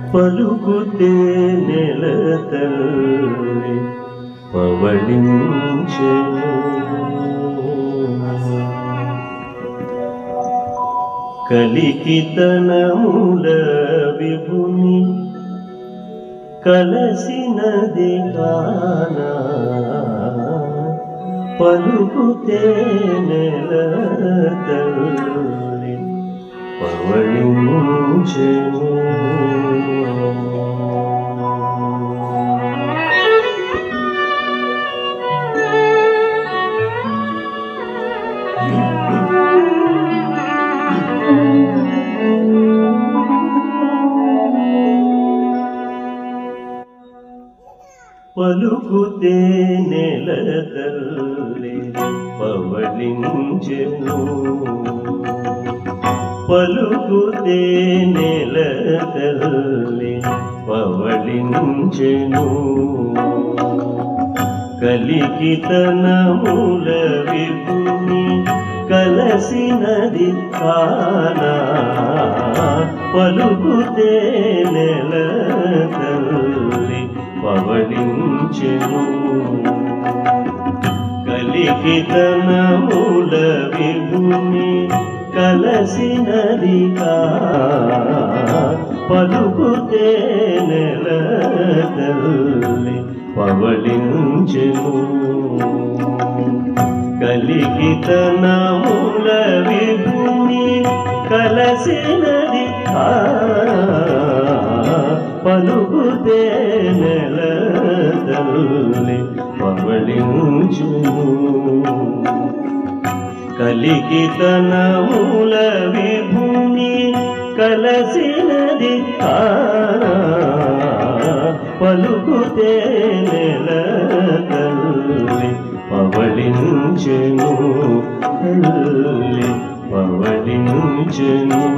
పలుకుతే నెల తల్లి పవళించెను కలికితనముల విభుని కలసినది కానా పలుకుతే నెల తల్లి పవళించెను పలుకుతే నెల తల్లి పవళించెను పలుకుతే నెల తల్లి పవళించెను కలికితనముల విపుని కలసినది కానా పలుకుతే నెల తల్లి పవళించెను కలికితనముల విభుని కలసినది కా పలుకుతే నెల తల్లి పవళించెను కలికితనముల విభుని కలసినది కా పలుకుతే నెల తల్లి పవళించును కలికితనముల విభుని కలసినది ఆ పలుకుతే నెల తల్లి పవళించెను తల్లి పవళించెను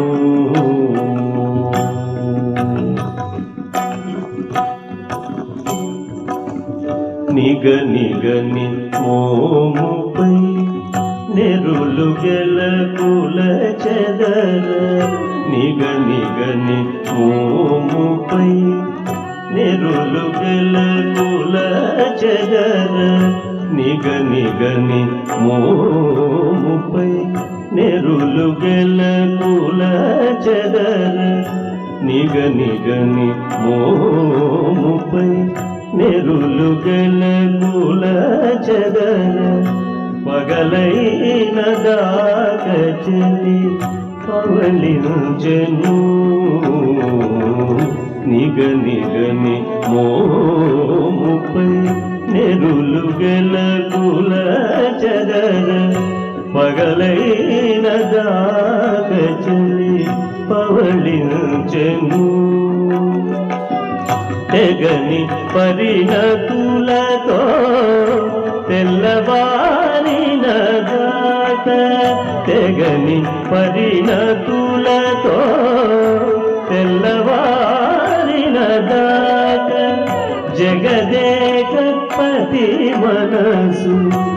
నిగ నిగని మోముపై నెరులు గెలకుల చెదర నిగ నిగని మోముపై నెరులు గెలకుల చెదర నిగ నిగని మోముపై నెరులు గెలకుల చెదర నిగ నిగని మోముపై నెరులు గెలకుల చెదర పగలైన దాక చెలి పవలించెను నిగ నిగని మోముపై నెరులు గెలకుల చెదర పగలైన దాక చెలి పవళించెను తెగని పరిణతులతో తెల్లవారిన దాట తెగని పరిణతులతో తెల్లవారిన దాట జగదేకపతి మనసు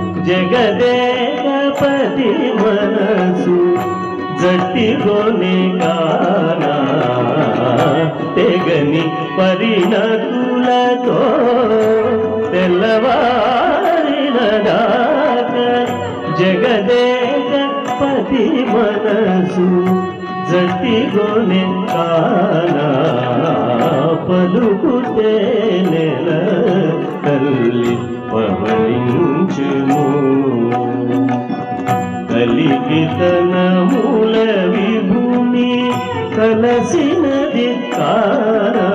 జగదేకపతి మనసు జట్టిలోనే కానా తెగని పరిణతులతో తెల్లవారిన దాక జగదేక పతి మనసు జట్టిలోనే కానా పలుకుతే నెల తల్లి పవళించును కలిగితనముల విభూమి కలసినది కారా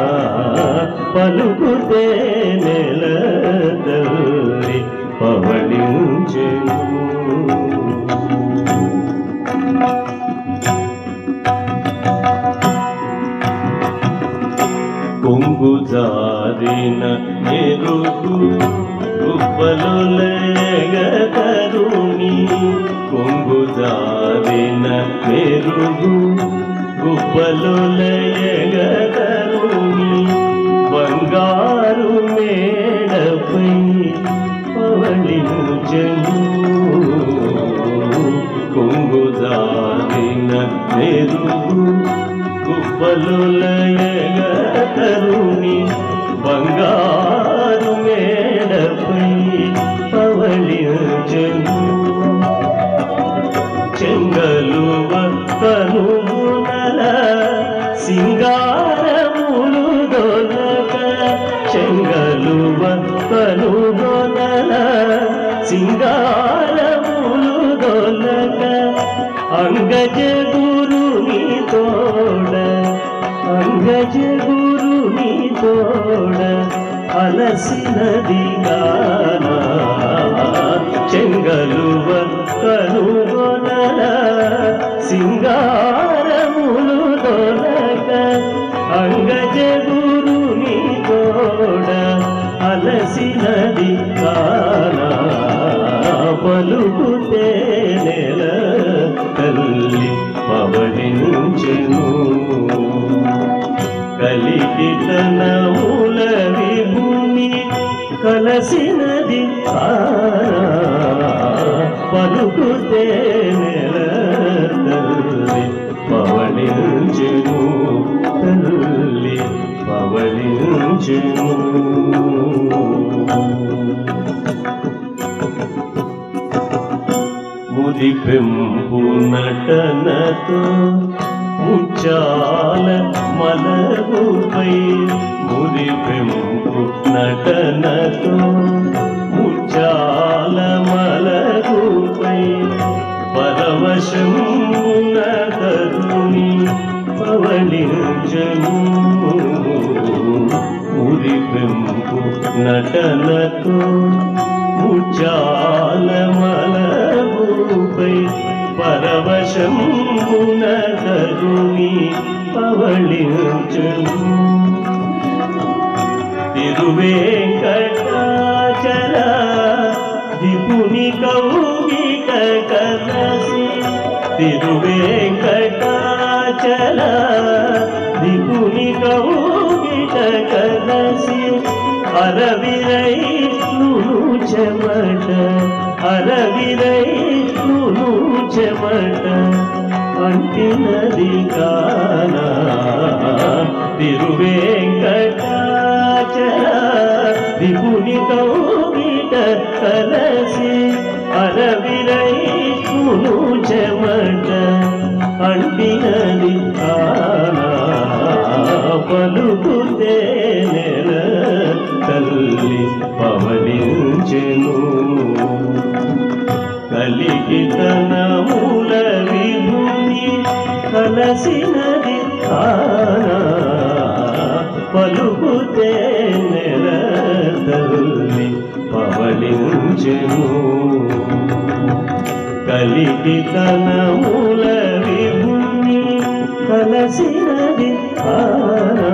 పలుకుతే నెల తల్లి పవళించెను కొంగు జారిన ఎరుగు గుబ్బలు లేగతరుణి కొంగు జారిన మెరుగు గుబ్బలు లేగతరుణి బంగారు మేడపై పవళించెను కొంగు జారిన మెరుగు గుబ్బ గుబ్బలులయగ తరుణి బంగారు మేడపై పవళించెను చెంగలువ కనుమునల సింగారములు దొలక చెంగలువ కనుగొనల సింగారములు దొలక అంగజ గురుని తోడ అంగజ గురుని తోడ అలసినది గానా చెంగలువ కనుగొనల సింగారములు దొలక అంగజ గురుని తోడ అలసినది కానా పలుకుతే నెల తల్లి పవడించెను కలిగి తన మూల విభూమి కలసినది పలుకుతే నెల తల్లి పవళించెను తల్లి పవళించెను ముది పెంపు నటనతో ముచ్చాల మలగుపై ముది పెంపు నటనతో ముచ్చాల మలగుపై పరవశమున కరుణి పవళించను ముది పెంపు నటనతో ముచ్చాల మలగుపై పరవశమున కరుణి పవళించను తిరువేంకటాచల విపుని కౌగిక కలసి తిరువేంకటాచల విపుని కౌగిక కలసి అరవిరై నును చెమట అరవిరై నును చెమట అంటినది కానా తిరువేంకటాచల విపుని కౌగిట కలసి అరవిరై నును చెమట అంటినది కానా పలుకుతే నెల తల్లి పవలించెను కలిగి తన మూల విభూమి కలసినది కానా పలుకుతే నెల తల్లి పవలించెను కలిగి తన మూల విభూమి కలసినది కానా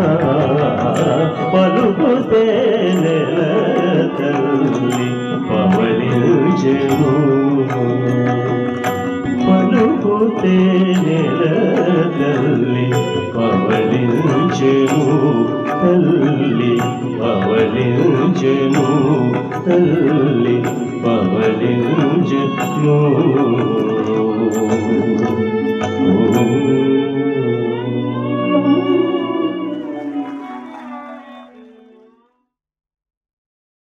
పలుకుతే నెల తల్లి పవలించెను పలుకుతే నెల తల్లి పవలించెను తల్లి పవలించెను తల్లి పవలించెను